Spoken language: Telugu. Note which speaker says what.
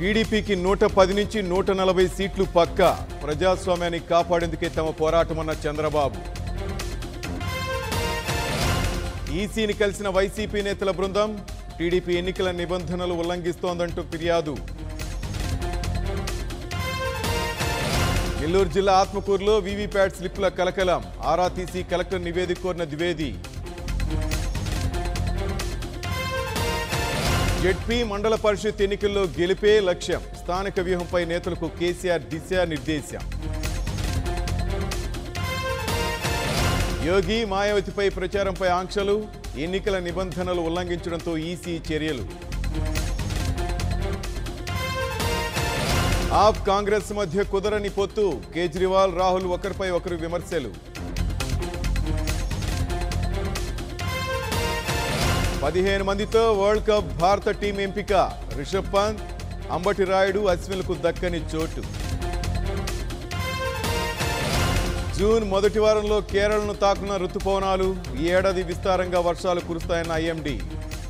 Speaker 1: టీడీపీకి నూట పది నుంచి నూట నలభై సీట్లు పక్క ప్రజాస్వామ్యాన్ని కాపాడేందుకే తమ పోరాటమన్న చంద్రబాబు ఈసీని కలిసిన వైసీపీ నేతల బృందం టీడీపీ ఎన్నికల నిబంధనలు ఉల్లంఘిస్తోందంటూ ఫిర్యాదు నెల్లూరు జిల్లా ఆత్మకూరులో వీవీప్యాట్ స్లిప్పుల కలకలం ఆరా తీసి కలెక్టర్ నివేదిక కోరిన ద్వివేది జడ్పీ మండల పరిషత్ ఎన్నికల్లో గెలిపే లక్ష్యం స్థానిక వ్యూహంపై నేతలకు కేసీఆర్ దిశ నిర్దేశం యోగి మాయావతిపై ప్రచారంపై ఆంక్షలు ఎన్నికల నిబంధనలు ఉల్లంఘించడంతో ఈసీ చర్యలు ఆప్ కాంగ్రెస్ మధ్య కుదరని పొత్తు కేజ్రీవాల్ రాహుల్ ఒకరిపై ఒకరు విమర్శలు పదిహేను మందితో వరల్డ్ కప్ భారత టీం ఎంపిక రిషబ్ పంత్ అంబటి రాయుడు అశ్విన్లకు దక్కని చోటు జూన్ మొదటి వారంలో కేరళను తాకున్న రుతుపవనాలు ఈ ఏడాది విస్తారంగా వర్షాలు కురుస్తాయన్న ఐఎండీ